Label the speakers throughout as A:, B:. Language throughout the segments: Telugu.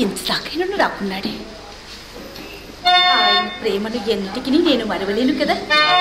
A: ఇంతదాకైనా రాకున్నాడే ఆయన ప్రేమను ఎన్నిటికి నేను మరవలేను కదా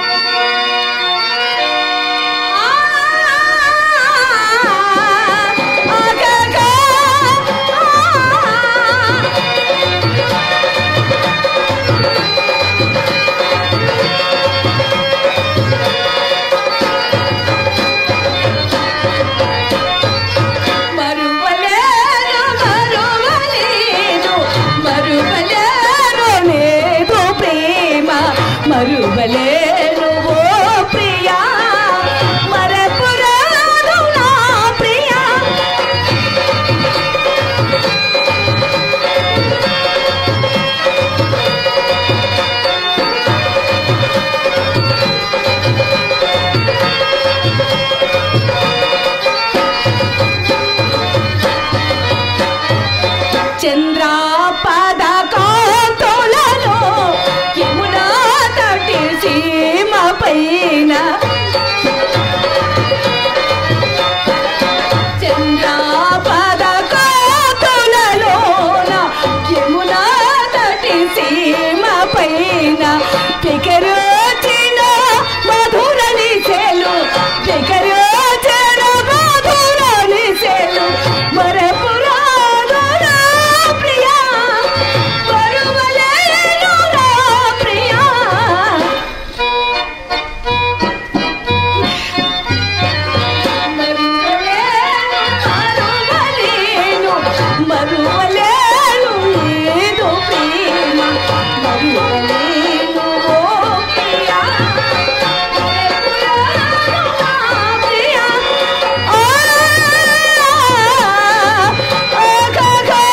B: మరువలేను మరువలేను మరువలేను లేదు ప్రేమ మరువలేను ఓ ప్రియా మరపురాను నా ప్రియా చంద్రాపద కాంతులలో యమునా తటి సీమ పైన చంద్రాపద కాంతులలోన యమునా తటి సీమ పైన పికరోచిన మధుర నిశలు పికరోచిన మధుర నిశలు మరపురాధుర ప్రియా మరువలేను నా ప్రియా మరువలేను మరువలేను లేదు ప్రేమ మరువలేను ఓ ప్రియా మరువలేను నా ప్రియా ఆ ఆ గా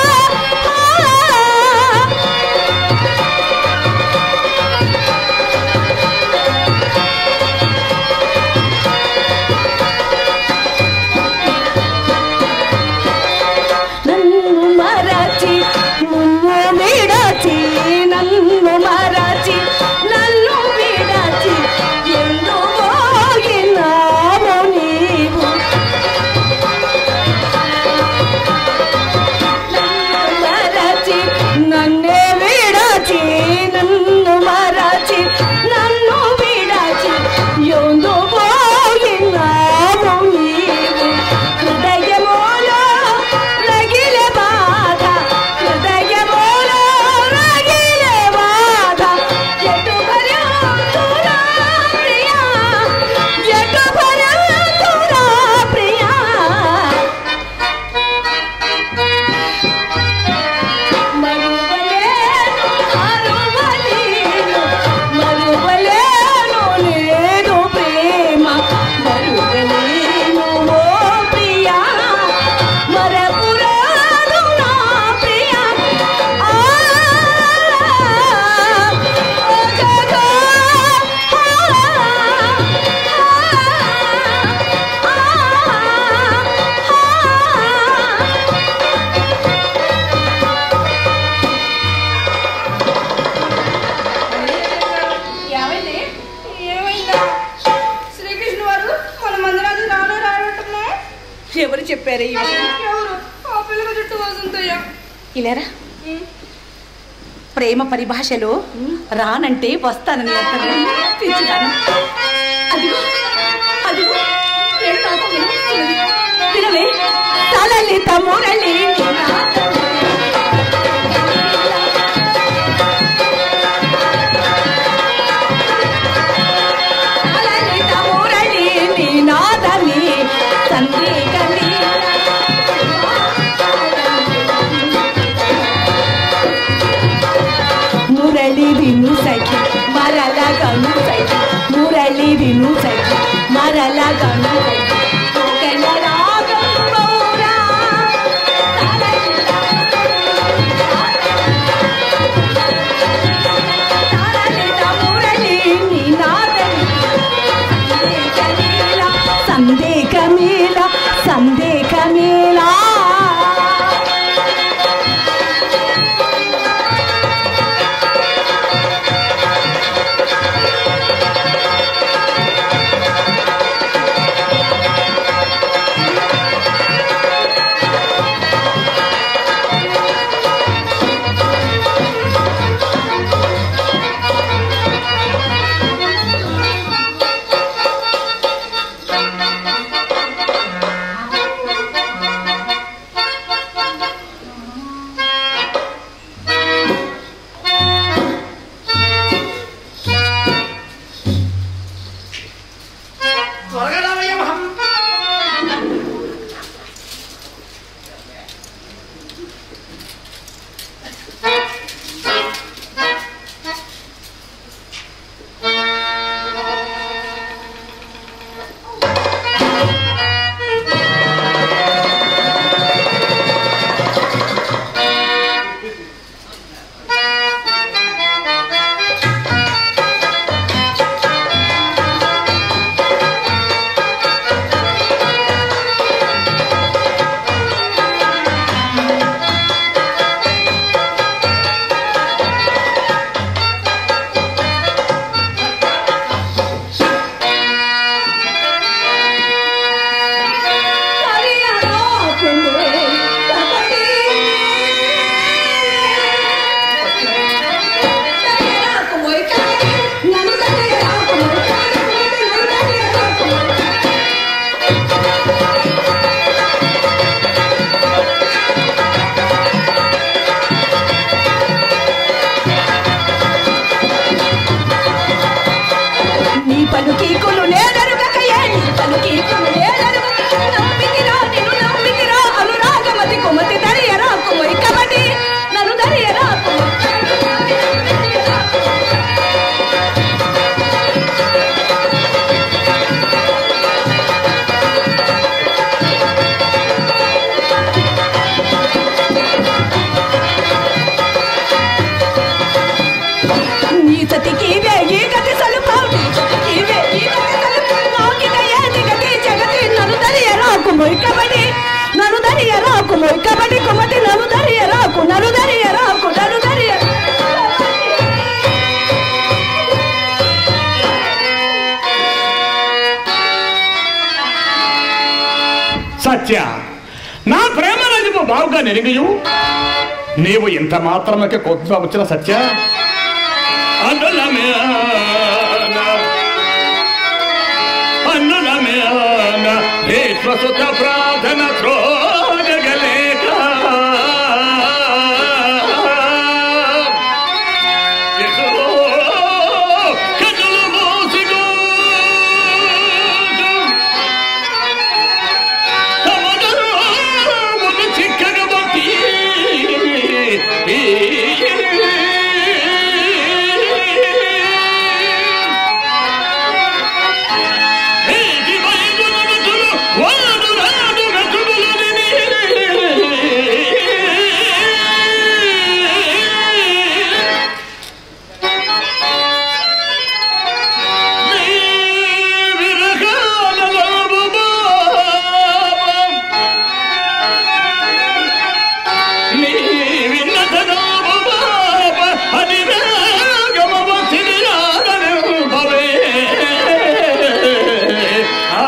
B: నన్ను మరచి నిన్ను విడచి నన్ను మరచి నన్ను విడచి ఎందు పోయినావు నీవు నన్ను మరచి నన్నే విడచి నన్ను మరచి నన్ను విడచి ఎందు పోయినావు నీవు హృదయములో రగిలే బాధ హృదయములో రగిలే బాధ ఎటు భరింతురా ప్రియా ఎటు భరింతురా ప్రియా మరువలేను మరువలేను మరువలేను లేదు ప్రేమ మరువలేను ఓ ప్రియా మరపురాను నా ప్రియా ఆ ఓగగా ఆ
C: ఏమైంది ఏమైందా శ్రీకృష్ణ వారు మన మందిరానికి రాను రావటమే
A: ఎవరు చెప్పారు ఈ విషయం?
C: ఎవరు ఆ పిల్లల చుట్టూ వసంతయ్య
A: ఇలారా ప్రేమ పరిభాషలో రానంటే వస్తానని అర్థం పిచ్చిదాను అదిగో అదిగో పేరు నాకు వినిపిస్తున్నది వినవే తలలిత మురళి తలలిత మురళి నినాదని సందేగని మురళి విను సఖి మరల గను సఖి మురళి విను సఖి మరల గను సఖి ఒకన రాగం పౌరా తారలిత మురళి నినాదని సందేహ మేళ సందేహ మేళ
D: త్వరగా రావయ్య మహం
A: నీ పలుకీకులు నేనరుగకయే నీ పలుకీకులు నేనరుగక నమ్మితిరా నిన్ను నమ్మితిరా అనురాగమతి కుమతి దరియరా కుమరి కబడి నన్ను దరియరా నీ సతికి వేయి గతి సలుపావు నీ సతికి వేయి గతి సలుపావు నాకిట ఏది గతి జగతి నన్ను దరియరా కుమరి కబడి నన్ను దరియరా కుమరి కబడి కుమతి నన్ను దరియరా కు నన్ను దరియరా కు నన్ను దరియరా
E: సత్య నా ప్రేమ రాజుకు బావుగా నెరిగియు నీవు ఇంత మాత్రమకే కొద్దిగా వచ్చిన సత్య అన్నులమేన అన్నులమేన విశ్వసుత ప్రార్థన త్రోగలేక ఎదురో కన్నులు మూసిగో తమదరు చిక్కగబట్టి ఏది వైగుణముతులు వాడు రాడు రతుడులని నీ విరహాల బాబు నీ విన్నతనాము బాబ అది వేగమవ తిరియాడను భవే ఆ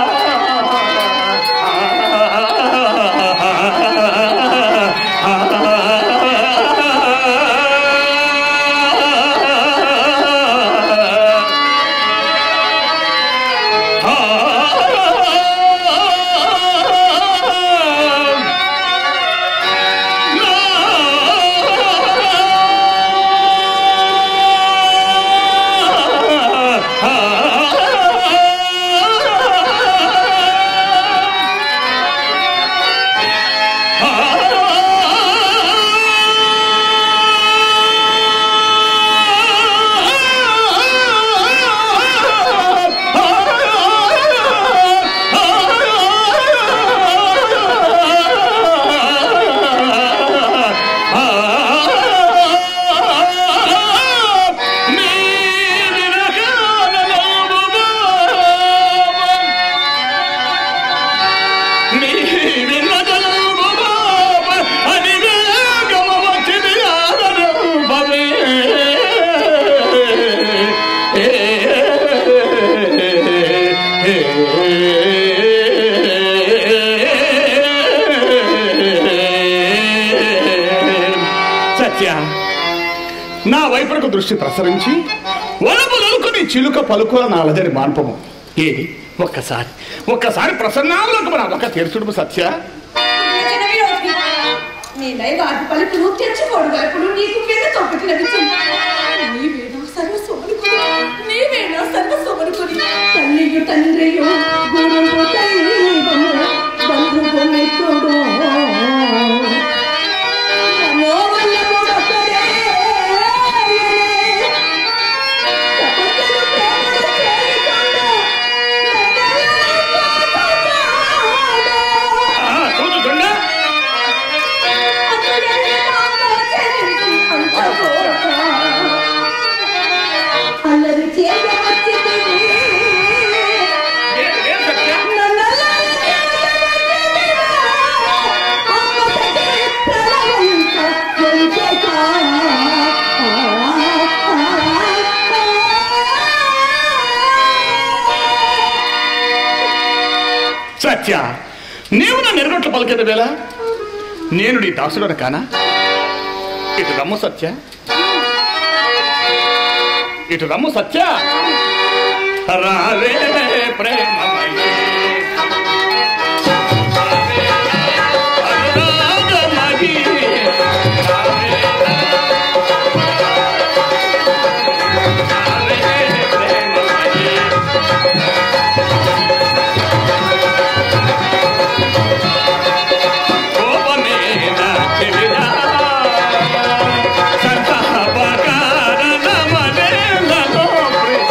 E: సత్య నా వైపునకు దృష్టి ప్రసరించి వలపు నలుకుని చిలుక పలుకుల నా అలజడి మాన్పము ఏది ఒక్కసారి ఒక్కసారి ప్రసన్నాములకు మన ఒక తీర్చుడు సత్య
A: చిన్న విరోధి. నీ దైవాది పలుకులు తెచ్చుకోడు వైపులు నీకు మీద తొక్కటి నడిచింది నీవేనా సర్వస్వమునుకుని నీవేనా సర్వస్వమునుకుని తల్లి తల్లియు తండ్రియు గురువు దైవము బంధువు మిత్రుడు మనోవల్లభు ఒక్కడే. ప్రపంచము ప్రేమను చేయుచుండు.
E: ఆ, చూడు చూడ
A: అతడెన్ని నామో చెలించి అంతగోక. అల్లరి చేయవచ్చితివి.
E: సత్య సత్య నీవు నా నెరగొట్లు పలికేది వేళ నేను నీ దాసుడను కానా ఇటు రమ్ము సత్య ఇటు రమ్ము సత్య రావే ప్రేమమయే రావే అనురాగమయే. రావే రావే ప్రేమమయే. కోపమేన చెవిరా సంతాపకారణమనేలలో ప్రియ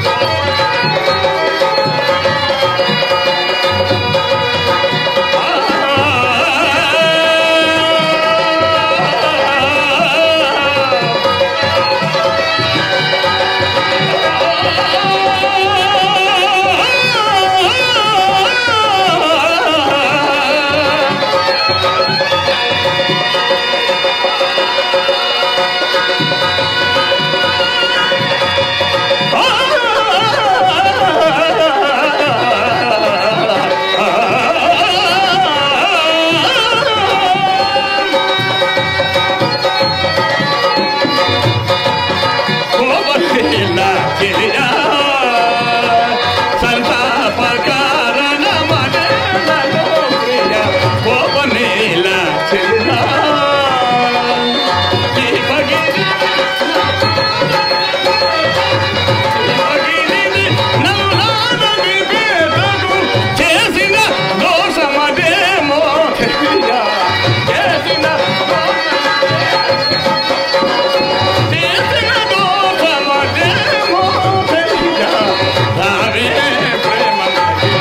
E: చేసిన దోషమదేమో తెలియ చేసిన చేసిన దోషమదేమో తెలియ రావే ప్రేమమయే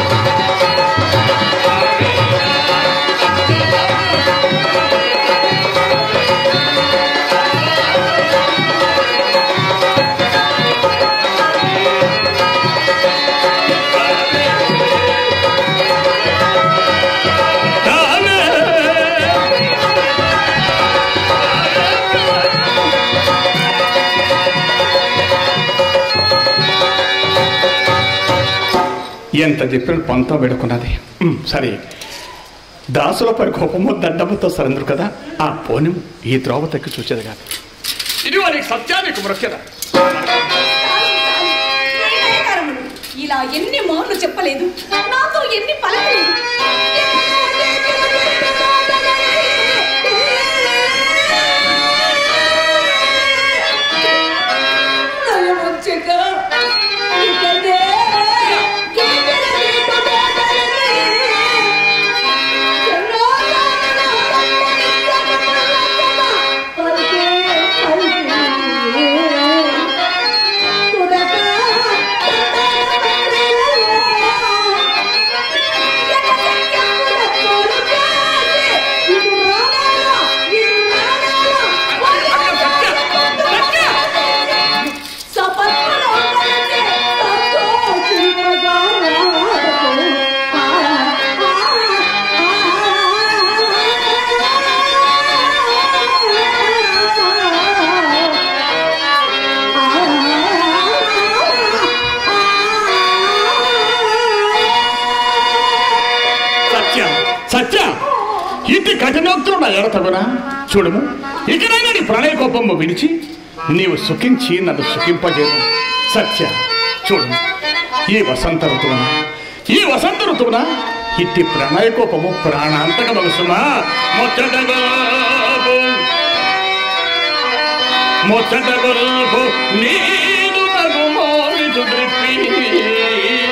E: ఎంత చెప్పిన పంతం పెడుకున్నది ఉమ్, సరే దాసులపై కోపము దండముతో సరందురు కదా ఆ పోని ఈ ద్రౌపదికి చూసేది కాదు ఇది వారికి సత్యానికి మృక్యత
B: ఇలా ఎన్ని మాటలు చెప్పలేదు నాతో ఎన్ని పలకలేదు
E: సత్యం సత్యం ఇంటి కఠినోక్తులు నా ఎడతగునా చూడము ఇకనైనా నీ ప్రణయ కోపము విడిచి నీవు సుఖించి నన్ను సుఖింపజేయము సత్య చూడము ఈ వసంత ఋతువున ఈ వసంత ఋతువున ఇట్టి ప్రణయ కోపము ప్రాణాంతక మగుసుమా మొచ్చట గొల్పు మొచ్చట గొల్పు నీదు నగు మోనిచు ద్రిప్పి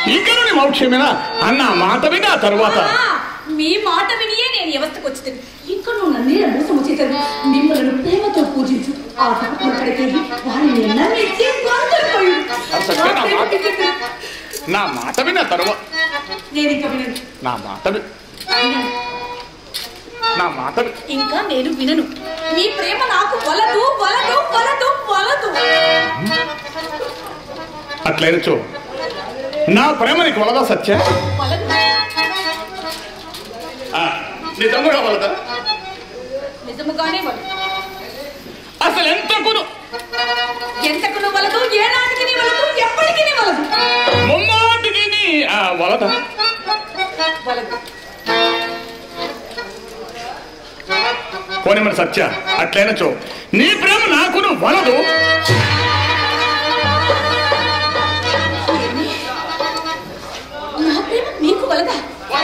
E: ఇకను నీ మౌక్షమేనా అన్న మాట విని ఆ తర్వాత
B: ఆ, మీ మాట వినియే నేను వ్యవస్థకు వచ్చింది ఇంకా నువ్వు నన్నే మోసం చేశాను మిమ్మల్ని ప్రేమతో పూజించు ఆ తప్పకుండా కడితే వారిని నమ్మించి గొంతుకుపోయి.
E: సత్య నా మాట నా మాట విని ఆ తర్వాత
B: నేను ఇంకా వినను
E: నా మాట వి-
B: వినను.
E: నా మాట వి-
B: ఇంకా నేను వినను మీ ప్రేమ నాకు వలదు వలదు వలదు వలదు
E: అట్లయినచో నా ప్రేమ నీకు వలదా సత్య
B: వలదు
E: ఆ, నిజముగా వలదా
B: నిజముగానే వలదు
E: అసలు ఎంతకును
B: ఎంతకు వలదు ఏనాటికి నీ వలదు ఎప్పటికీ నీ వలదు
E: ముమ్మాటికి నీ ఆ, వలదా
B: వలదు
E: కోనిమని సత్య అట్లయినచో నీ ప్రేమ నాకును వలదు
B: ఏమి? నా ప్రేమ నీకు వలదా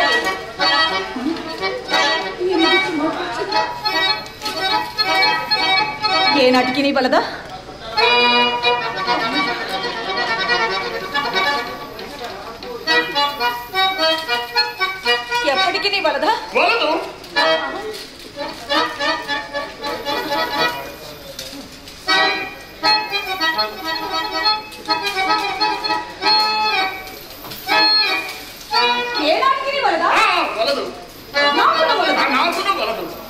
B: ఏనాటికి నీ వలదా ఎప్పటికి నీ వలదా
E: వలదు
B: ఏనాటికి నీ వలదా
E: ఆ, వలదు
B: నాకు వలదా
E: ఆ, నాకును వలదు